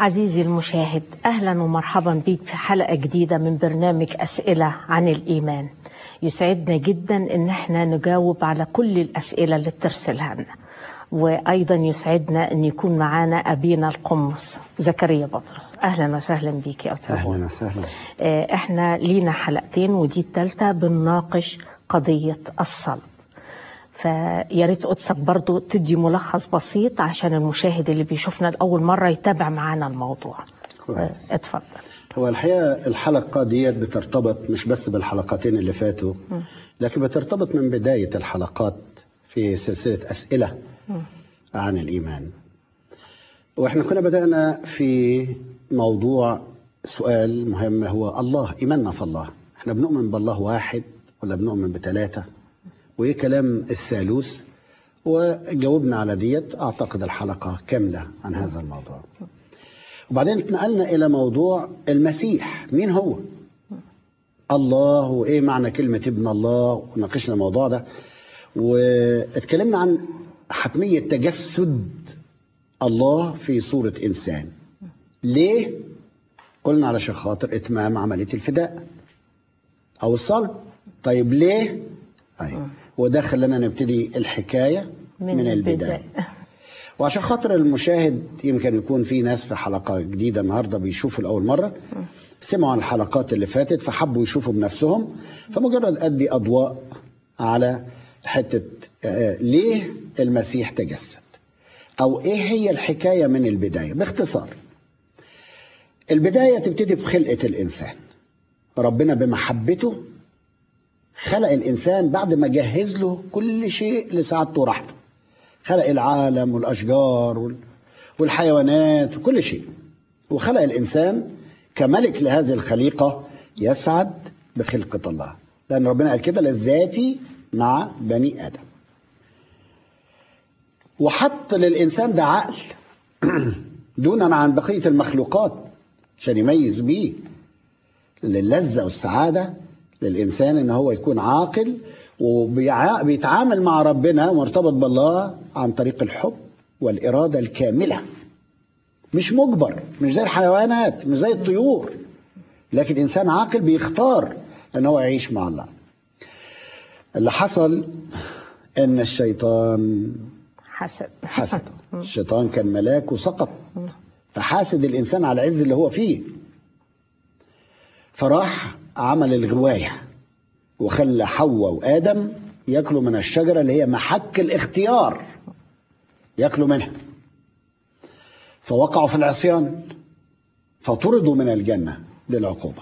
عزيزي المشاهد أهلا ومرحبا بك في حلقة جديدة من برنامج أسئلة عن الإيمان يسعدنا جدا إن احنا نجاوب على كل الأسئلة اللي بترسلها لنا وأيضا يسعدنا أن يكون معانا أبينا القمص زكريا بطرس أهلا وسهلا بيك يا أستاذ اهلا وسهلا آه، احنا لينا حلقتين ودي الثالثة بنناقش قضية الصلب فيا ريت قدسك برضو تدي ملخص بسيط عشان المشاهد اللي بيشوفنا لأول مرة يتابع معانا الموضوع كويس آه، اتفضل هو الحقيقه الحلقه ديت بترتبط مش بس بالحلقتين اللي فاتوا لكن بترتبط من بدايه الحلقات في سلسله اسئله عن الايمان واحنا كنا بدانا في موضوع سؤال مهم هو الله ايماننا في الله احنا بنؤمن بالله واحد ولا بنؤمن بثلاثه وايه كلام الثالوث وجاوبنا على ديت اعتقد الحلقه كامله عن هذا الموضوع وبعدين اتنقلنا الى موضوع المسيح مين هو الله وايه معنى كلمه ابن الله وناقشنا الموضوع ده واتكلمنا عن حتميه تجسد الله في صوره انسان ليه قلنا علشان خاطر اتمام عمليه الفداء او الصلب طيب ليه ايوه وده خلانا نبتدي الحكايه من, من البدايه وعشان خاطر المشاهد يمكن يكون في ناس في حلقة جديدة النهاردة بيشوفوا لأول مرة سمعوا عن الحلقات اللي فاتت فحبوا يشوفوا بنفسهم فمجرد أدي أضواء على حتة آه، ليه المسيح تجسد أو إيه هي الحكاية من البداية باختصار البداية تبتدي بخلقة الإنسان ربنا بمحبته خلق الإنسان بعد ما جهز له كل شيء لسعادته ورحمته خلق العالم والأشجار وال- والحيوانات وكل شيء وخلق الإنسان كملك لهذه الخليقة يسعد بخلقة الله لأن ربنا قال كده لذاتي مع بني آدم وحط للإنسان ده عقل دونا عن بقية المخلوقات عشان يميز بيه للذة والسعادة للإنسان إن هو يكون عاقل وبيتعامل مع ربنا مرتبط بالله عن طريق الحب والإرادة الكاملة مش مجبر مش زي الحيوانات مش زي الطيور لكن إنسان عاقل بيختار إن هو يعيش مع الله اللي حصل إن الشيطان حسب حسد الشيطان كان ملاك وسقط فحاسد الإنسان على العز اللي هو فيه فراح عمل الغواية وخلى حواء وآدم ياكلوا من الشجرة اللي هي محك الاختيار ياكلوا منها فوقعوا في العصيان فطردوا من الجنة للعقوبة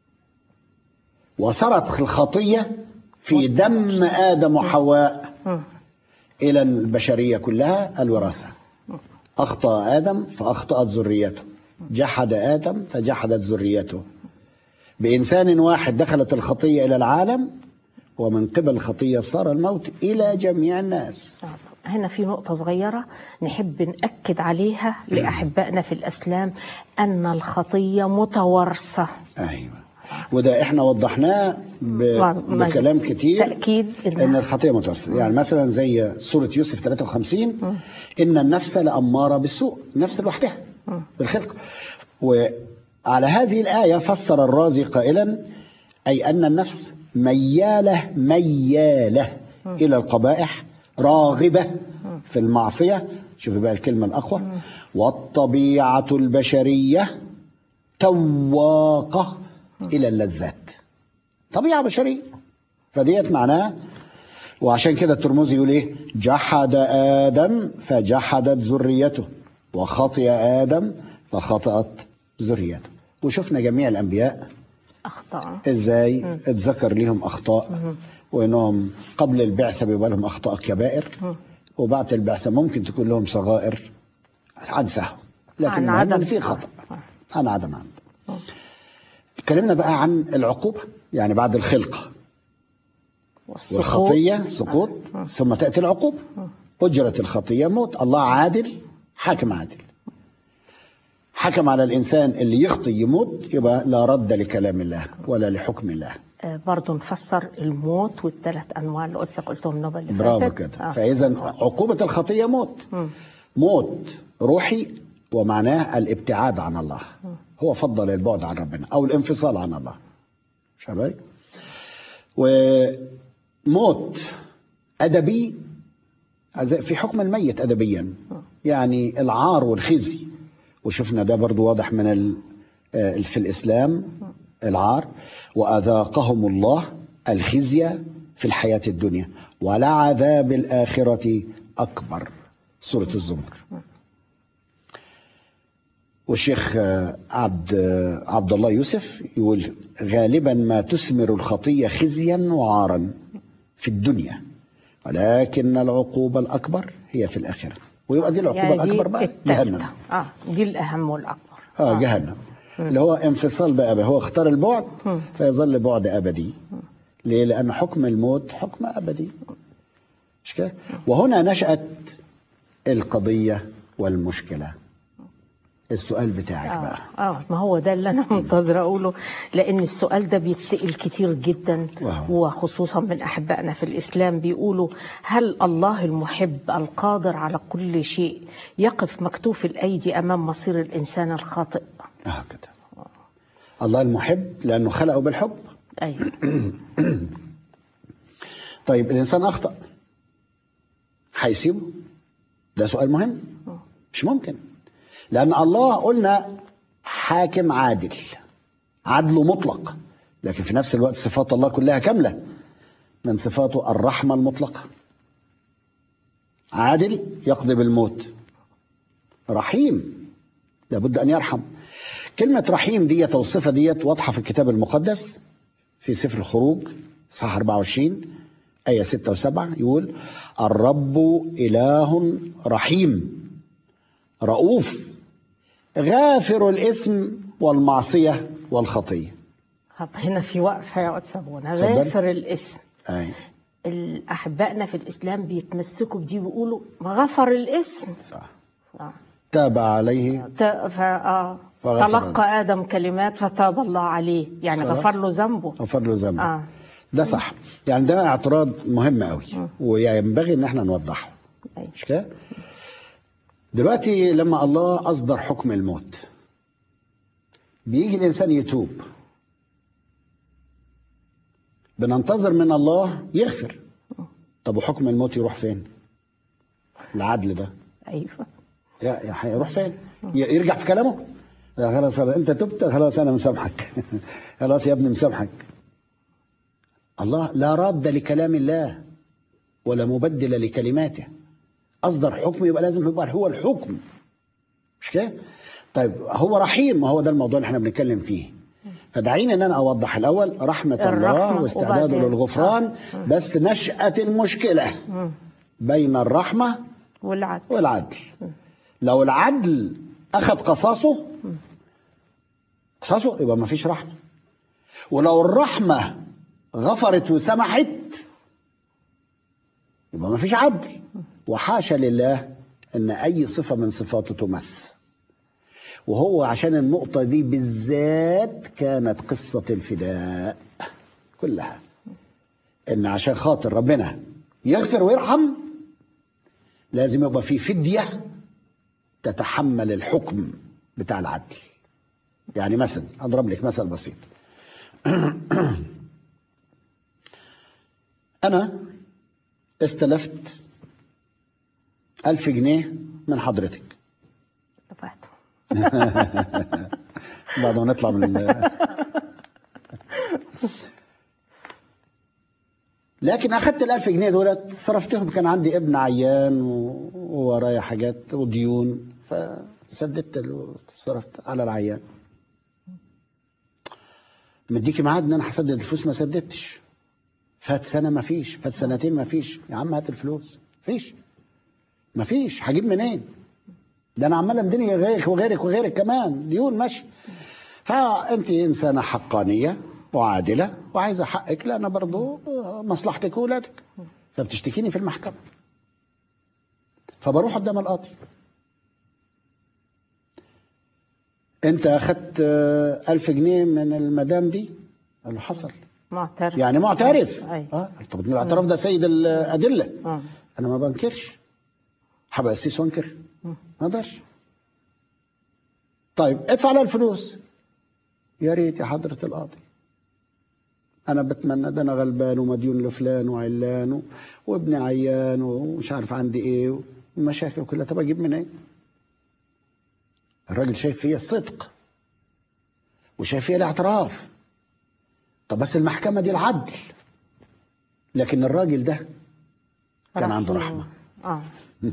وصارت الخطية في دم آدم وحواء إلى البشرية كلها الوراثة أخطأ آدم فأخطأت ذريته جحد آدم فجحدت ذريته بإنسان واحد دخلت الخطية إلى العالم ومن قبل الخطية صار الموت إلى جميع الناس هنا في نقطة صغيرة نحب نأكد عليها لأحبائنا في الإسلام أن الخطية متوارثة أيوة وده احنا وضحناه ب... ما- ما- بكلام كتير تأكيد إنها- ان الخطيه متوارثه يعني مثلا زي سوره يوسف 53 ان النفس لاماره بالسوء النفس لوحدها بالخلق وعلى هذه الايه فسر الرازي قائلا اي ان النفس مياله مياله الى القبائح راغبه في المعصيه شوف بقى الكلمه الاقوى والطبيعه البشريه تواقه الى اللذات طبيعه بشريه فديت معناها وعشان كده الترمذي يقول ايه جحد ادم فجحدت ذريته وخطئ ادم فخطأت ذريته وشفنا جميع الانبياء أخطاء ازاي اتذكر ليهم اخطاء وانهم قبل البعثه بيبقى لهم اخطاء كبائر وبعد البعثه ممكن تكون لهم صغائر عن سهو لكن عن المهم عدم إن في خطا عن عدم عمد اتكلمنا بقى عن العقوبه يعني بعد الخلقه والسقوط والخطيه سقوط ثم تاتي العقوبه اجره الخطيه موت الله عادل حاكم عادل حكم على الانسان اللي يخطي يموت يبقى لا رد لكلام الله ولا لحكم الله آه، برضو نفسر الموت والثلاث انواع اللي قلت قلتهم نوبل اللي برافو فاتت. كده آه. فاذا عقوبه الخطيه موت مم. موت روحي ومعناه الابتعاد عن الله هو فضل البعد عن ربنا او الانفصال عن الله مش عارف وموت ادبي في حكم الميت ادبيا يعني العار والخزي وشفنا ده برضو واضح من ال- آه، في الاسلام العار واذاقهم الله الخزي في الحياه الدنيا ولعذاب الاخره اكبر سوره الزمر والشيخ آه، عبد آه، عبد الله يوسف يقول غالبا ما تثمر الخطيه خزيا وعارا في الدنيا ولكن العقوبه الاكبر هي في الاخره ويبقى دي العقوبه يعني دي الاكبر بقى التالتة. جهنم اه دي الاهم والاكبر اه جهنم اللي هو انفصال بقى هو اختار البعد فيظل بعد ابدي ليه؟ لان حكم الموت حكم ابدي مش كده؟ وهنا نشأت القضيه والمشكله السؤال بتاعك بقى اه اه ما هو ده اللي انا منتظره اقوله لان السؤال ده بيتسال كتير جدا واو. وخصوصا من احبائنا في الاسلام بيقولوا هل الله المحب القادر على كل شيء يقف مكتوف الايدي امام مصير الانسان الخاطئ اه كده الله المحب لانه خلقه بالحب ايوه طيب الانسان اخطا هيسيبه ده سؤال مهم مش ممكن لان الله قلنا حاكم عادل عدله مطلق لكن في نفس الوقت صفات الله كلها كامله من صفاته الرحمه المطلقه عادل يقضي بالموت رحيم لابد ان يرحم كلمه رحيم ديت او الصفه ديت واضحه في الكتاب المقدس في سفر الخروج صح 24 آية 6 و7 يقول الرب إله رحيم رؤوف غافر الإثم والمعصية والخطية طب هنا في وقفه يا استاذ سابونا اتفضل. غافر الاسم أي احبائنا في الاسلام بيتمسكوا بدي بيقولوا غفر الاسم صح آه. تاب عليه ت- ف... آه. فغفر تلقى ادم كلمات فتاب الله عليه يعني خلاص. غفر له ذنبه غفر له ذنبه اه ده صح يعني ده اعتراض مهم قوي وينبغي ان احنا نوضحه أيوة. مش كده دلوقتي لما الله اصدر حكم الموت بيجي الانسان يتوب بننتظر من الله يغفر طب وحكم الموت يروح فين العدل ده ايوه يا يا هيروح فين ي- يرجع في كلامه لا خلاص خلاص انت تبت خلاص انا مسامحك خلاص يا ابني مسامحك الله لا راد لكلام الله ولا مبدل لكلماته اصدر حكم يبقى لازم يبقى هو الحكم مش كده طيب هو رحيم ما هو ده الموضوع اللي احنا بنتكلم فيه فدعيني ان انا اوضح الاول رحمه الله الرحمة واستعداده وبعدين. للغفران بس نشاه المشكله بين الرحمه والعدل والعدل لو العدل اخذ قصاصه قصاصه يبقى ما فيش رحمه ولو الرحمه غفرت وسمحت يبقى ما فيش عدل وحاشا لله ان اي صفه من صفاته تمس وهو عشان النقطه دي بالذات كانت قصه الفداء كلها ان عشان خاطر ربنا يغفر ويرحم لازم يبقى في فدية تتحمل الحكم بتاع العدل يعني مثلا أضرب لك مثل بسيط أنا استلفت ألف جنيه من حضرتك بعد ما نطلع من ال- لكن اخدت الألف جنيه دولت صرفتهم كان عندي ابن عيان و- وورايا حاجات وديون فسددت ال- صرفت على العيان مديكي ميعاد ان انا هسدد الفلوس ما سددتش فات سنه ما فيش فات سنتين ما فيش يا عم هات الفلوس فيش ما فيش هجيب منين ده انا عمال امدني غيرك وغيرك وغيرك كمان ديون ماشي فانت انسانه حقانيه وعادله وعايزه حقك لان برضو مصلحتك واولادك فبتشتكيني في المحكمه فبروح قدام القاضي انت اخدت آه، ألف جنيه من المدام دي قال له حصل معترف يعني معترف أي. اه طب الاعتراف ده سيد الادله آه. انا ما بنكرش هبقى قسيس وانكر ما اقدرش طيب ادفع لها الفلوس يا ريت يا حضرة القاضي أنا بتمنى ده أنا غلبان ومديون لفلان وعلان و- وابني عيان ومش عارف عندي إيه والمشاكل كلها طب أجيب منين؟ الراجل شايف فيا الصدق وشايف فيا الاعتراف طب بس المحكمة دي العدل لكن الراجل ده كان عنده رحيم. رحمة اه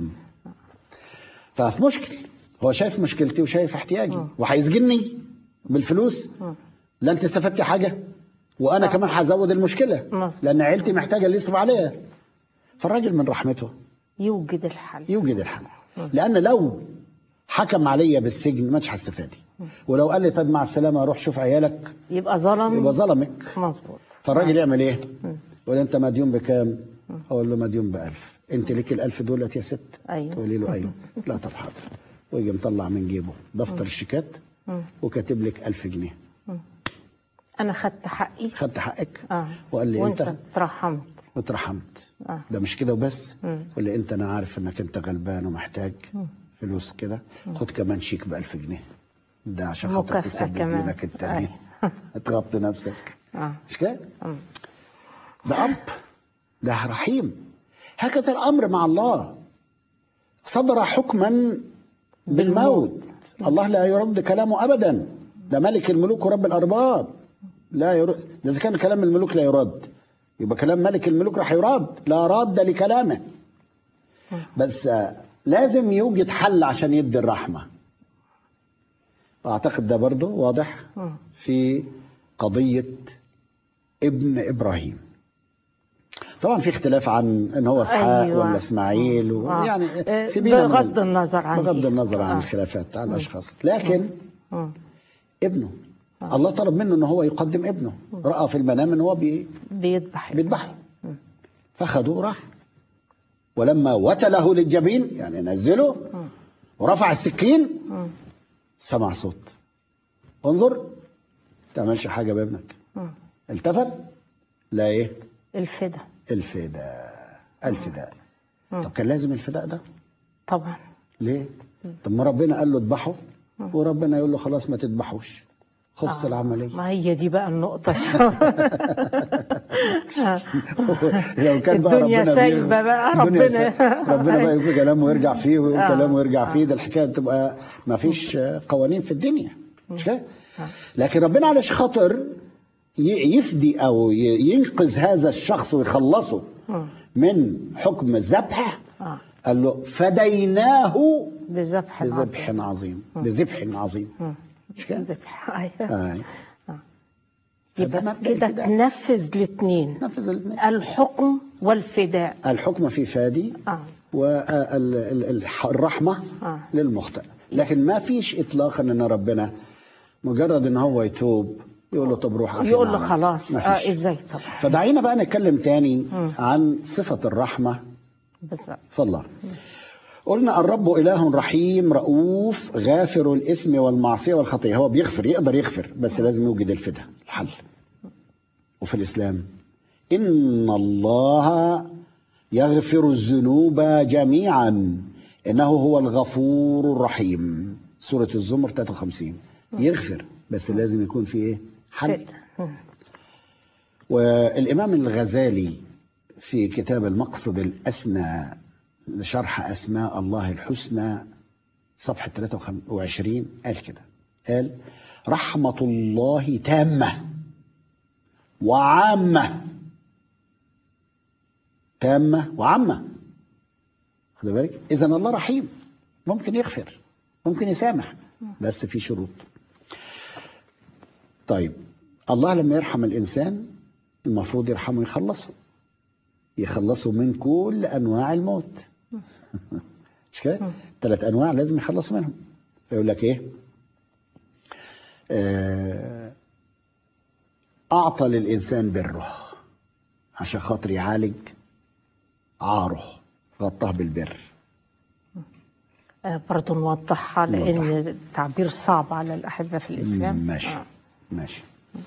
ففي مشكل هو شايف مشكلتي وشايف احتياجي وهيسجني بالفلوس لا انت استفدتي حاجه وانا كمان هزود المشكله مظبوط. لان عيلتي محتاجه اللي يصرف عليها فالراجل من رحمته يوجد الحل يوجد الحل لان لو حكم عليا بالسجن ما هستفادي ولو قال لي طب مع السلامه روح شوف عيالك يبقى ظلم يبقى ظلمك مظبوط فالراجل يعمل ايه؟ يقول انت مديون بكام؟ اقول له مديون بألف انت ليك الألف دولت يا ست؟ أيوة. تقولي له ايوه لا طب حاضر ويجي مطلع من جيبه دفتر الشيكات وكاتب لك ألف جنيه انا خدت حقي خدت حقك اه وقال لي وانت انت اترحمت واترحمت آه. ده مش كده وبس مم. قال لي انت انا عارف انك انت غلبان ومحتاج فلوس كده خد كمان شيك بألف جنيه ده عشان خاطر مكافأة تسدد كمان. دينك التاني تغطي نفسك اه مش كده؟ مم. ده أب ده رحيم هكذا الأمر مع الله صدر حكما بالموت الله لا يرد كلامه أبدا ده ملك الملوك ورب الأرباب لا يرد ده إذا كان كلام الملوك لا يرد يبقى كلام ملك الملوك راح يرد لا راد لكلامه بس آه، لازم يوجد حل عشان يدي الرحمة أعتقد ده برضه واضح مم. في قضية ابن إبراهيم طبعا في اختلاف عن ان هو اسحاق أيوة. ولا اسماعيل آه. ويعني آه، سيبينا من بغض ال- النظر عن بغض دي. النظر عن آه. الخلافات عن الاشخاص لكن مم. ابنه الله طلب منه ان هو يقدم ابنه راى في المنام ان هو بي- بيذبح بيذبحه فخده وراح ولما وتله للجبين يعني نزله ورفع السكين مم. سمع صوت انظر ما تعملش حاجه بابنك مم. التفت لا ايه الفدا الفداء الفداء طب كان لازم الفداء ده طبعا ليه طب ما ربنا قال له اذبحه وربنا يقول له خلاص ما تذبحوش خلصت العمليه ما هي دي بقى النقطة لو كان بقى الدنيا ربنا سايبة بي- بقى الدنيا ربنا. سا- ربنا بقى يقول كلامه ويرجع فيه ويقول آه. كلامه ويرجع فيه ده الحكايه تبقى ما فيش قوانين في الدنيا مش كده؟ لكن ربنا علشان خاطر ي- يفدي او ي- ينقذ هذا الشخص ويخلصه من حكم الذبح آه. قال له فديناه بذبح بذبح عظيم بذبح عظيم مش كده؟ ذبح أيوة. آه. فده يبقى مبدأ كده الفداء. نفذ الاثنين نفذ ال- الحكم والفداء الحكم في فادي آه. والرحمة آه. للمخطئ لكن ما فيش إطلاقا أن ربنا مجرد أن هو يتوب يقول له طب روح عافية يقول له عنك. خلاص ما آه فيش. ازاي طبعا فدعينا بقى نتكلم تاني عن صفة الرحمة بالظبط في الله قلنا الرب إله رحيم رؤوف غافر الإثم والمعصية والخطيئة هو بيغفر يقدر يغفر بس لازم يوجد الفداء الحل وفي الإسلام إن الله يغفر الذنوب جميعا إنه هو الغفور الرحيم سورة الزمر 53 يغفر بس لازم يكون في إيه حل فداء. مم. والإمام الغزالي في كتاب المقصد الأسنى لشرح أسماء الله الحسنى صفحة 23 قال كده قال رحمة الله تامة وعامة تامة وعامة خد بالك إذا الله رحيم ممكن يغفر ممكن يسامح بس في شروط طيب الله لما يرحم الإنسان المفروض يرحمه يخلصه يخلصه من كل أنواع الموت مش كده؟ ثلاث أنواع لازم يخلص منهم يقول لك إيه؟ آه، أعطى للإنسان بره عشان خاطر يعالج عاره غطاه بالبر آه برضه نوضحها لان التعبير صعب على الاحبه في الاسلام ماشي آه. ماشي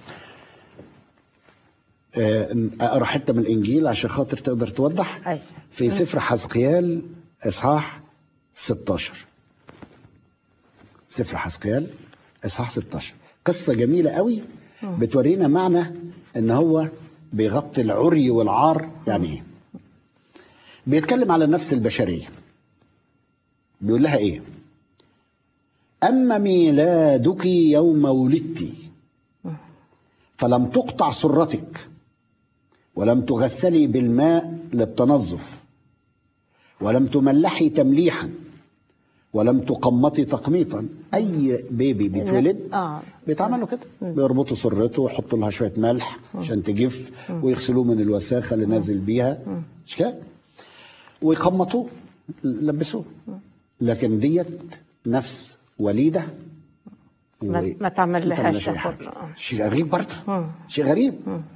آه، اقرا حته من الانجيل عشان خاطر تقدر توضح أي. في سفر حزقيال اصحاح 16 سفر حسقيال اصحاح 16 قصه جميله قوي بتورينا معنى ان هو بيغطي العري والعار يعني ايه بيتكلم على النفس البشريه بيقول لها ايه اما ميلادك يوم ولدت فلم تقطع سرتك ولم تغسلي بالماء للتنظف ولم تملحي تمليحا ولم تقمطي تقميطا اي بيبي بيتولد اه بيتعملوا كده بيربطوا سرته ويحطوا لها شويه ملح عشان تجف ويغسلوه من الوساخه اللي نازل بيها مش كده ويقمطوه لبسوه لكن ديت نفس وليده ما, و- ما تعمل لهاش تعملش أي حاجة. تاخد- آه. شيء غريب برضه مم. شيء غريب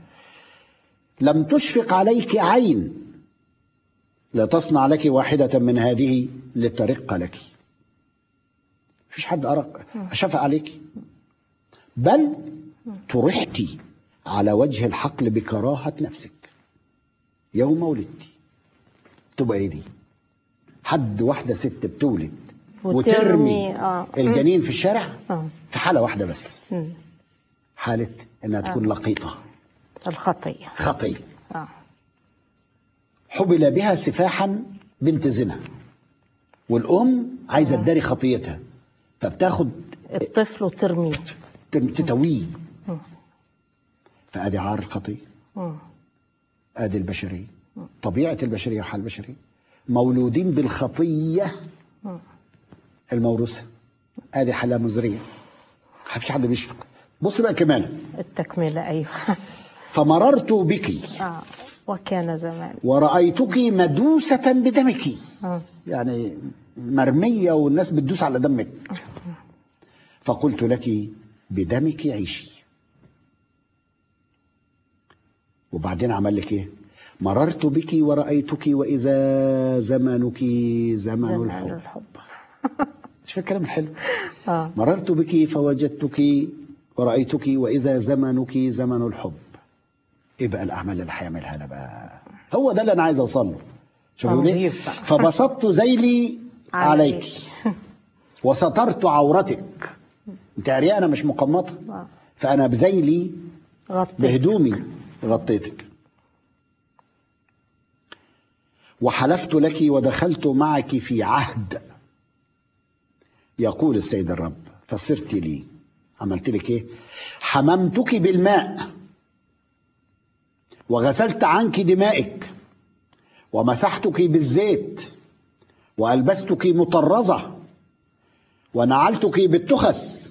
لم تشفق عليك عين لتصنع لك واحدة من هذه لترق لك مفيش حد أرق شفق عليك بل طرحت على وجه الحقل بكراهة نفسك يوم ولدت تبقى ايه دي حد واحدة ست بتولد وترمي، وترمي آه. الجنين في الشارع آه. في حالة واحدة بس مم. حالة انها تكون لقيطة الخطيه خطية اه حبل بها سفاحا بنت زنا والام عايزه تداري خطيتها فبتاخد الطفل وترميه تم- تتويه مم. فادي عار الخطيه مم. ادي البشريه طبيعه البشريه وحال البشريه مولودين بالخطيه مم. الموروثه ادي حاله مزريه ما فيش حد بيشفق بص بقى كمان التكمله ايوه فمررت بك اه وكان زمان ورأيتك مدوسة بدمك آه. يعني مرمية والناس بتدوس على دمك فقلت لك بدمك عيشي وبعدين عمل لك ايه مررت بك ورأيتك وإذا زمنك زمن زمان الحب الحب مش فاكر الكلام الحلو اه مررت بك فوجدتك ورأيتك وإذا زمنك زمن الحب إيه بقى الأعمال اللي هيعملها أنا بقى هو ده اللي أنا عايز أوصل له شوف يقول إيه تنظيف بقى. فبسطت ذيلي عليك. عليك وسترت عورتك أنت عريانة مش مقمطة آه. فأنا بذيلي غطيت بهدومي غطيتك وحلفت لك ودخلت معك في عهد يقول السيد الرب فصرت لي عملت لك ايه حممتك بالماء وغسلت عنك دمائك ومسحتك بالزيت والبستك مطرزه ونعلتك بالتخس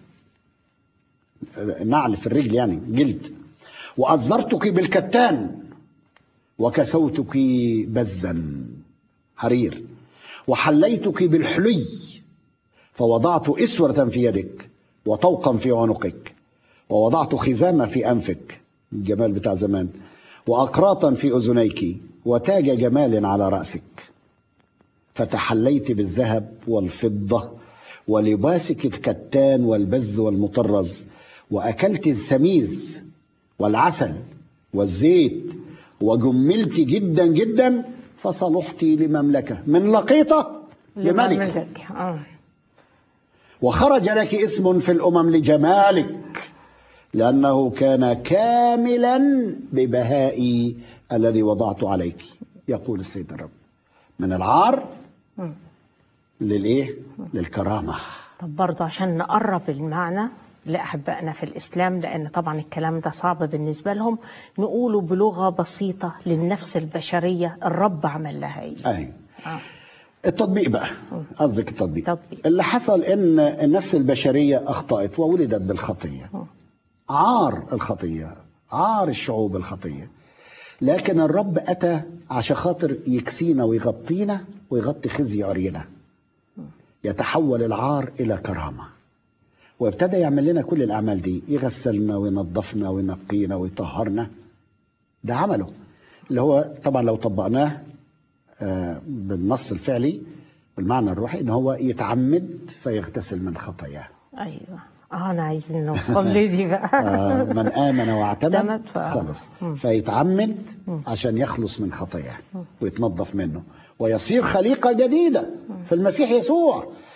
نعل في الرجل يعني جلد وأزرتك بالكتان وكسوتك بزا حرير وحليتك بالحلي فوضعت إسورة في يدك وطوقا في عنقك ووضعت خزامة في أنفك الجمال بتاع زمان وأقراطا في أذنيك وتاج جمال على رأسك فتحليت بالذهب والفضة ولباسك الكتان والبز والمطرز وأكلت السميز والعسل والزيت وجملت جدا جدا فصلحت لمملكة من لقيطة لملك لملك اه وخرج لك اسم في الأمم لجمالك لأنه كان كاملا ببهائي الذي وضعت عليك يقول السيد الرب من العار مم. للإيه للكرامة طب برضه عشان نقرب المعنى لأحبائنا في الإسلام لأن طبعا الكلام ده صعب بالنسبة لهم نقوله بلغة بسيطة للنفس البشرية الرب عمل لها إيه أي آه. التطبيق بقى قصدك التطبيق تطبيق. اللي حصل ان النفس البشريه اخطات وولدت بالخطيه عار الخطيه عار الشعوب الخطيه لكن الرب اتى عشان خاطر يكسينا ويغطينا ويغطي خزي عرينا يتحول العار الى كرامه وابتدى يعمل لنا كل الاعمال دي يغسلنا وينظفنا وينقينا ويطهرنا ده عمله اللي هو طبعا لو طبقناه آه، بالنص الفعلي بالمعنى الروحي ان هو يتعمد فيغتسل من خطاياه أيوه آه أنا عايزين نوصل لدي بقى آه، من امن واعتمد اعتمد ف- خلص مم. فيتعمد عشان يخلص من خطاياه ويتنظف منه ويصير خليقه جديده في المسيح يسوع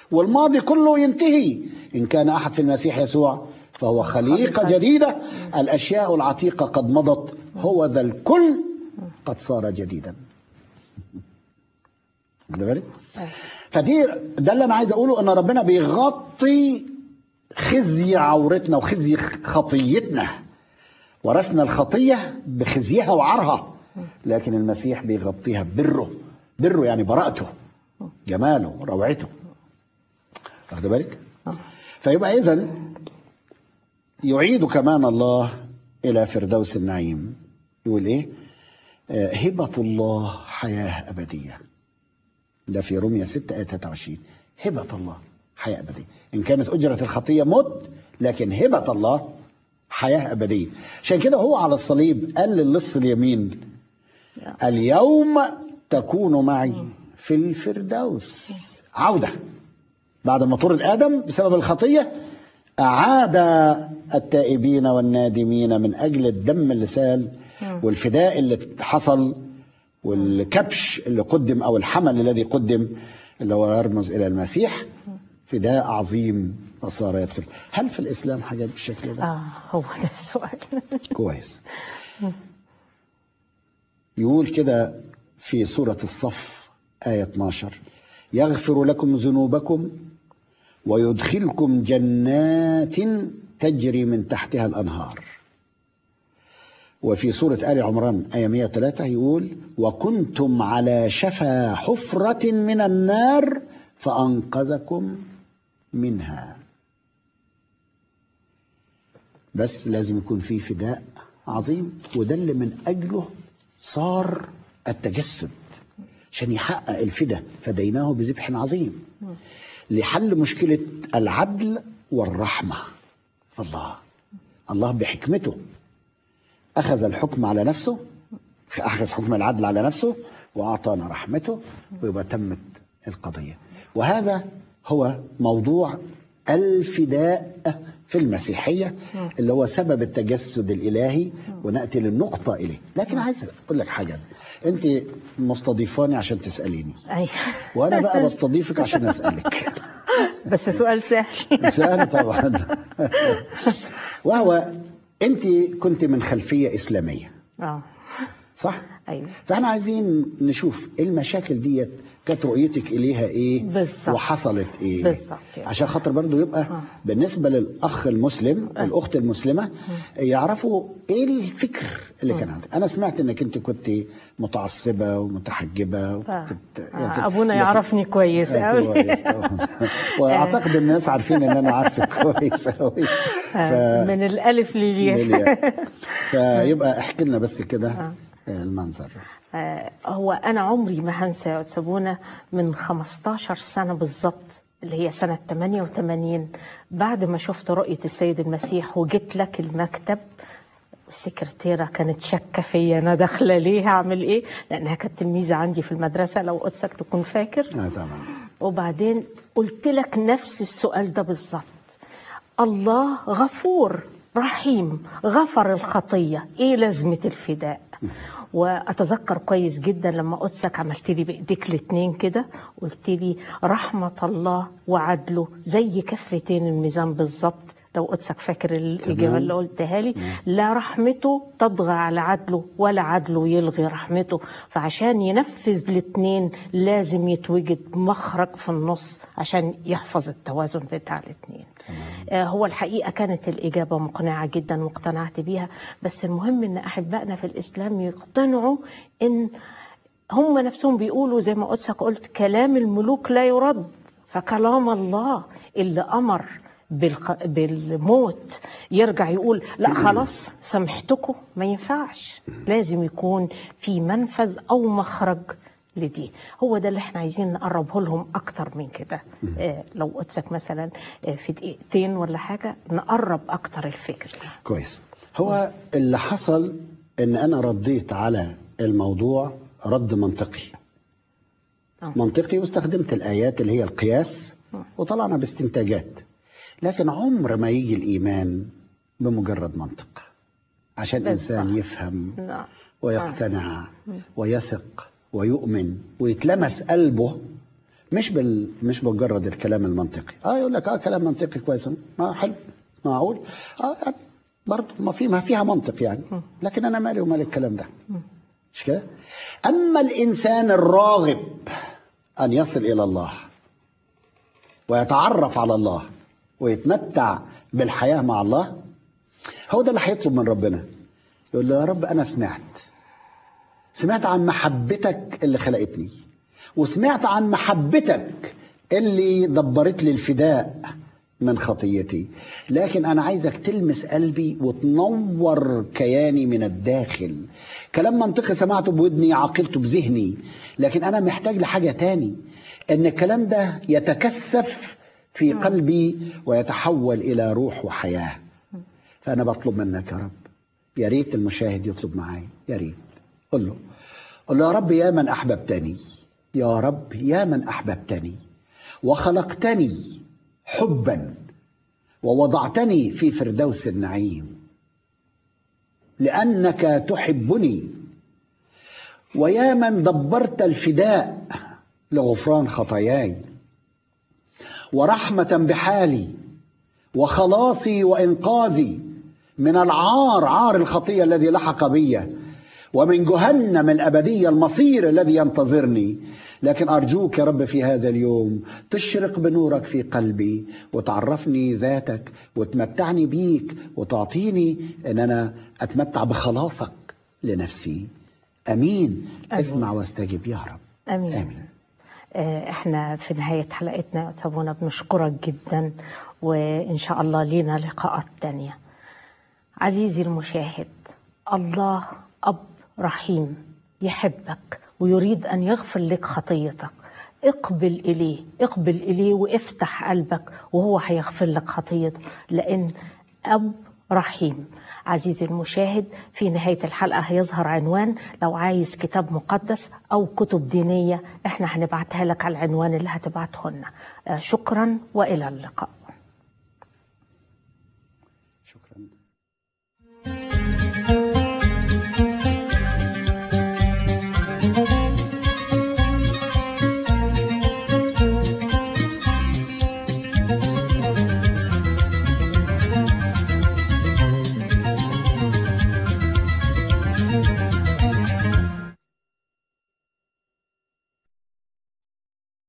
والماضي كله ينتهي إن كان أحد في المسيح يسوع فهو خليقة جديدة الأشياء العتيقة قد مضت هو ذا الكل قد صار جديدا واخد بالك؟ فدي ده اللي انا عايز اقوله ان ربنا بيغطي خزي عورتنا وخزي خطيتنا ورثنا الخطيه بخزيها وعرها لكن المسيح بيغطيها ببره بره يعني براءته جماله روعته واخد بالك فيبقى اذا يعيد كمان الله الى فردوس النعيم يقول ايه آه، هبه الله حياه ابديه ده في روميا 6 آية 23 هبة الله حياة أبدية إن كانت أجرة الخطية موت لكن هبة الله حياة أبدية عشان كده هو على الصليب قال للص اليمين اليوم تكون معي في الفردوس عودة بعد ما طرد آدم بسبب الخطية أعاد التائبين والنادمين من أجل الدم اللي سال والفداء اللي حصل والكبش اللي قدم او الحمل الذي قدم اللي هو يرمز الى المسيح فداء عظيم فصار يدخل هل في الاسلام حاجات بالشكل ده اه هو ده السؤال كويس يقول كده في سورة الصف آية 12 يغفر لكم ذنوبكم ويدخلكم جنات تجري من تحتها الأنهار وفي سورة آل عمران آية 103 يقول وكنتم على شفا حفرة من النار فأنقذكم منها بس لازم يكون في فداء عظيم وده اللي من أجله صار التجسد عشان يحقق الفداء فديناه بذبح عظيم لحل مشكلة العدل والرحمة فالله الله بحكمته أخذ الحكم على نفسه أخذ حكم العدل على نفسه وأعطانا رحمته ويبقى تمت القضية وهذا هو موضوع الفداء في المسيحية اللي هو سبب التجسد الإلهي ونأتي للنقطة إليه لكن عايز أقول لك حاجة أنت مستضيفاني عشان تسأليني ايوه وأنا بقى بستضيفك عشان أسألك بس سؤال سهل سؤال طبعا وهو أنت كنت من خلفية إسلامية اه صح؟ ايوه فاحنا عايزين نشوف إيه المشاكل ديت كانت رؤيتك اليها ايه بالظبط. وحصلت ايه بالظبط يعني. عشان خاطر برضو يبقى آه. بالنسبه للاخ المسلم والاخت المسلمه يعرفوا ايه الفكر اللي كان عندك انا سمعت انك انت كنت متعصبه ومتحجبه وكنت آه. ابونا يعرفني كويس آه، قوي كويس طبعاً. واعتقد ان الناس عارفين ان انا عارفك كويس قوي من الالف للياء فيبقى احكي لنا بس كده آه. المنظر آه، هو أنا عمري ما هنسى يا سابونا من 15 سنة بالظبط اللي هي سنة 88 بعد ما شفت رؤية السيد المسيح وجيت لك المكتب السكرتيرة كانت شاكة فيا أنا داخلة ليه هعمل إيه لأنها كانت تلميذة عندي في المدرسة لو قدسك تكون فاكر اه طبعا وبعدين قلت لك نفس السؤال ده بالظبط الله غفور رحيم غفر الخطية ايه لازمة الفداء واتذكر كويس جدا لما قدسك عملت لي بايديك الاتنين كده قلت لي رحمة الله وعدله زي كفتين الميزان بالظبط لو قدسك فاكر الإجابة تمام. اللي قلتها لي لا رحمته تطغى على عدله ولا عدله يلغي رحمته فعشان ينفذ الاتنين لازم يتوجد مخرج في النص عشان يحفظ التوازن بتاع الاتنين آه، هو الحقيقة كانت الإجابة مقنعة جدا واقتنعت بيها بس المهم إن أحبائنا في الإسلام يقتنعوا إن هم نفسهم بيقولوا زي ما قدسك قلت كلام الملوك لا يرد فكلام الله اللي أمر بالخ... بالموت يرجع يقول لا خلاص سامحتكم ما ينفعش لازم يكون في منفذ أو مخرج لدي هو ده اللي احنا عايزين نقربه لهم اكتر من كده آه لو قدسك مثلا آه في دقيقتين ولا حاجه نقرب اكتر الفكر كويس هو اللي حصل ان انا رديت على الموضوع رد منطقي آه. منطقي واستخدمت الايات اللي هي القياس وطلعنا باستنتاجات لكن عمر ما يجي الايمان بمجرد منطق عشان بالظبط. انسان يفهم نعم ويقتنع ويثق ويؤمن ويتلمس قلبه مش بال مش بمجرد الكلام المنطقي اه يقول لك اه كلام منطقي كويس ما حلو معقول اه يعني برضه ما في ما فيها منطق يعني لكن انا مالي ومال الكلام ده مش كده اما الانسان الراغب ان يصل الى الله ويتعرف على الله ويتمتع بالحياه مع الله هو ده اللي هيطلب من ربنا يقول له يا رب انا سمعت سمعت عن محبتك اللي خلقتني وسمعت عن محبتك اللي دبرت لي الفداء من خطيتي لكن انا عايزك تلمس قلبي وتنور كياني من الداخل كلام منطقي سمعته بودني عقلته بذهني لكن انا محتاج لحاجه تاني ان الكلام ده يتكثف في قلبي ويتحول الى روح وحياه فانا بطلب منك يا رب يا ريت المشاهد يطلب معايا يا ريت قل له قل له يا رب يا من احببتني يا رب يا من احببتني وخلقتني حبا ووضعتني في فردوس النعيم لانك تحبني ويا من دبرت الفداء لغفران خطاياي ورحمه بحالي وخلاصي وانقاذي من العار عار الخطيه الذي لحق بي ومن جهنم الابديه المصير الذي ينتظرني لكن ارجوك يا رب في هذا اليوم تشرق بنورك في قلبي وتعرفني ذاتك وتمتعني بيك وتعطيني ان انا اتمتع بخلاصك لنفسي امين, أمين. اسمع واستجب يا رب امين, أمين. احنا في نهايه حلقتنا يا سابونا بنشكرك جدا وان شاء الله لينا لقاءات تانيه عزيزي المشاهد الله اب رحيم يحبك ويريد ان يغفر لك خطيتك اقبل اليه اقبل اليه وافتح قلبك وهو هيغفر لك خطيتك لان اب رحيم عزيزي المشاهد في نهاية الحلقة هيظهر عنوان لو عايز كتاب مقدس أو كتب دينية احنا هنبعتها لك على العنوان اللي هتبعته لنا شكرا وإلى اللقاء